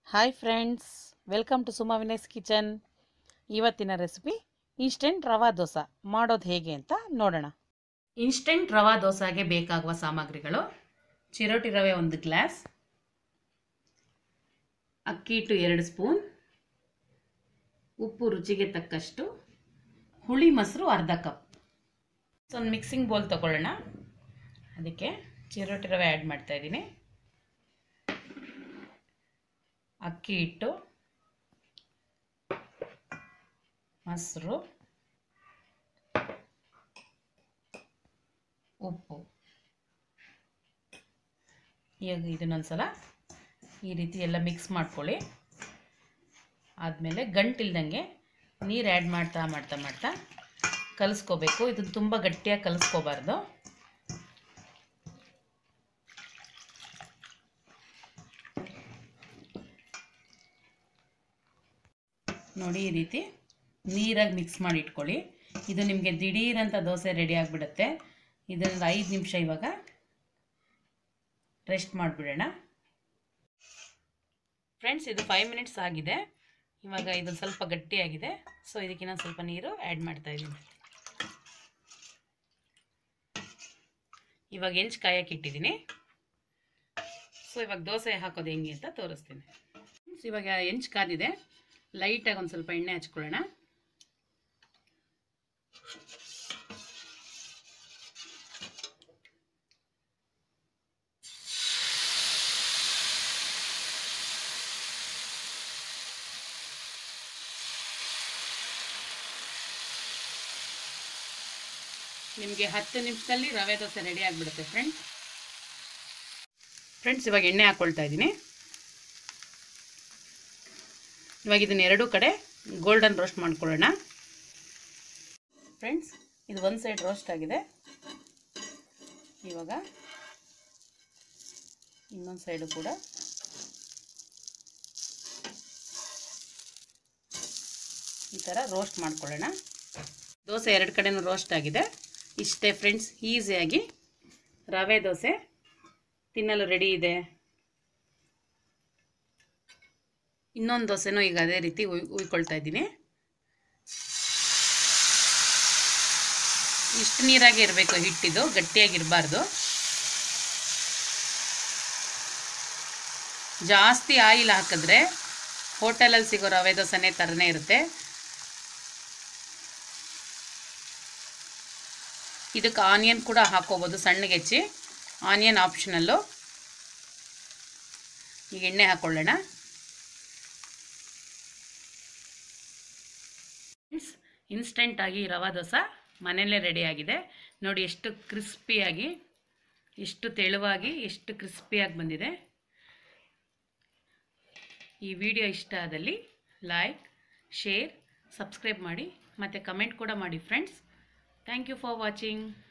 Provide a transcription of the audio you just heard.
hi friends welcome to Suma Vinay's kitchen ಇವತ್ತಿನ recipe instant rava dosa ಮಾಡೋದು ಹೇಗೆ ಅಂತ ನೋಡೋಣ ಇನ್ಸ್ಟೆಂಟ್ ರವಾ ದೋಸೆಗೆ ಬೇಕಾಗುವ ಸಾಮಗ್ರಿಗಳು ಚಿರೋಟಿ ರವೆ ಒಂದು ಗ್ಲಾಸ್ ಅಕ್ಕಿ ಹಿಟ್ಟು ಎರಡು ಸ್ಪೂನ್ ಉಪ್ಪು ರುಚಿಗೆ ತಕ್ಕಷ್ಟು ಹುಳಿ ಮೊಸರು ಅರ್ಧ ಕಪ್ ಒಂದು ಮಿಕ್ಸಿಂಗ್ ಬೌಲ್ ತಗೊಳ್ಳೋಣ ಅದಕ್ಕೆ ಚಿರೋಟಿ ರವೆ ಆ್ಯಡ್ ಮಾಡ್ತಾ ಇದ್ದೀನಿ ಅಕ್ಕಿ ಹಿಟ್ಟು ಮೊಸರು ಉಪ್ಪು ಈಗ ಇದನ್ನೊಂದ್ಸಲ ಈ ರೀತಿ ಎಲ್ಲ ಮಿಕ್ಸ್ ಮಾಡ್ಕೊಳ್ಳಿ ಆದಮೇಲೆ ಗಂಟಿಲ್ದಂಗೆ ನೀರು ಆ್ಯಡ್ ಮಾಡ್ತಾ ಮಾಡ್ತಾ ಮಾಡ್ತಾ ಕಲಿಸ್ಕೋಬೇಕು ಇದನ್ನು ತುಂಬ ಗಟ್ಟಿಯಾಗಿ ಕಲಿಸ್ಕೋಬಾರ್ದು ನೋಡಿ ಈ ರೀತಿ ನೀರಾಗಿ ಮಿಕ್ಸ್ ಮಾಡಿ ಇಟ್ಕೊಳ್ಳಿ ಇದು ನಿಮಗೆ ದಿಢೀರಂತ ದೋಸೆ ರೆಡಿ ಆಗಿಬಿಡುತ್ತೆ ಇದೊಂದು ಐದು ನಿಮಿಷ ಇವಾಗ ರೆಸ್ಟ್ ಮಾಡಿಬಿಡೋಣ ಫ್ರೆಂಡ್ಸ್ ಇದು ಫೈವ್ ಮಿನಿಟ್ಸ್ ಆಗಿದೆ ಇವಾಗ ಇದು ಸ್ವಲ್ಪ ಗಟ್ಟಿಯಾಗಿದೆ ಸೊ ಇದಕ್ಕಿನ್ನ ಸ್ವಲ್ಪ ನೀರು ಆ್ಯಡ್ ಮಾಡ್ತಾ ಇದ್ದೀನಿ ಇವಾಗ ಹೆಂಚು ಕಾಯಕ್ಕೆ ಇಟ್ಟಿದ್ದೀನಿ ಸೊ ಇವಾಗ ದೋಸೆ ಹಾಕೋದು ಹೆಂಗೆ ಅಂತ ತೋರಿಸ್ತೀನಿ ಫ್ರೆಂಡ್ಸ್ ಇವಾಗ ಹೆಂಚು ಕಾದಿದೆ ಲೈಟಾಗಿ ಒಂದು ಸ್ವಲ್ಪ ಎಣ್ಣೆ ಹಚ್ಕೊಳ್ಳೋಣ ನಿಮಗೆ ಹತ್ತು ನಿಮಿಷದಲ್ಲಿ ರವೆ ದೋಸೆ ರೆಡಿ ಆಗಿಬಿಡುತ್ತೆ ಫ್ರೆಂಡ್ಸ್ ಫ್ರೆಂಡ್ಸ್ ಇವಾಗ ಎಣ್ಣೆ ಹಾಕ್ಕೊಳ್ತಾ ಇದ್ದೀನಿ ಇವಾಗ ಇದನ್ನ ಎರಡೂ ಕಡೆ ಗೋಲ್ಡನ್ ರೋಸ್ಟ್ ಮಾಡ್ಕೊಳ್ಳೋಣ ಫ್ರೆಂಡ್ಸ್ ಇದು ಒಂದು ಸೈಡ್ ರೋಸ್ಟ್ ಆಗಿದೆ ಇವಾಗ ಇನ್ನೊಂದು ಸೈಡು ಕೂಡ ಈ ಥರ ರೋಸ್ಟ್ ಮಾಡ್ಕೊಳ್ಳೋಣ ದೋಸೆ ಎರಡು ಕಡೆನೂ ರೋಸ್ಟ್ ಆಗಿದೆ ಇಷ್ಟೇ ಫ್ರೆಂಡ್ಸ್ ಈಸಿಯಾಗಿ ರವೆ ದೋಸೆ ತಿನ್ನಲು ರೆಡಿ ಇದೆ ಇನ್ನೊಂದು ದೋಸೆನೂ ಈಗ ಅದೇ ರೀತಿ ಉಯ್ ಉಯ್ಕೊಳ್ತಾ ಇದ್ದೀನಿ ಇಷ್ಟು ನೀರಾಗಿ ಇರಬೇಕು ಹಿಟ್ಟಿದು ಗಟ್ಟಿಯಾಗಿರಬಾರ್ದು ಜಾಸ್ತಿ ಆಯಿಲ್ ಹಾಕಿದ್ರೆ ಹೋಟೆಲಲ್ಲಿ ಸಿಗೋ ರವೆ ದೋಸೆನೇ ಥರನೇ ಇರುತ್ತೆ ಇದಕ್ಕೆ ಆನಿಯನ್ ಕೂಡ ಹಾಕೋಬೋದು ಸಣ್ಣಗೆ ಹೆಚ್ಚಿ ಆನಿಯನ್ ಆಪ್ಷನಲ್ಲು ಈಗ ಎಣ್ಣೆ ಹಾಕ್ಕೊಳ್ಳೋಣ ಇನ್ಸ್ಟೆಂಟಾಗಿ ರವಾ ದೋಸೆ ಮನೆಯಲ್ಲೇ ರೆಡಿಯಾಗಿದೆ ನೋಡಿ ಎಷ್ಟು ಕ್ರಿಸ್ಪಿಯಾಗಿ ಎಷ್ಟು ತೆಳುವಾಗಿ ಎಷ್ಟು ಕ್ರಿಸ್ಪಿಯಾಗಿ ಬಂದಿದೆ ಈ ವಿಡಿಯೋ ಇಷ್ಟ ಆದಲ್ಲಿ ಲೈಕ್ ಶೇರ್ ಸಬ್ಸ್ಕ್ರೈಬ್ ಮಾಡಿ ಮತ್ತು ಕಮೆಂಟ್ ಕೂಡ ಮಾಡಿ friends thank you for watching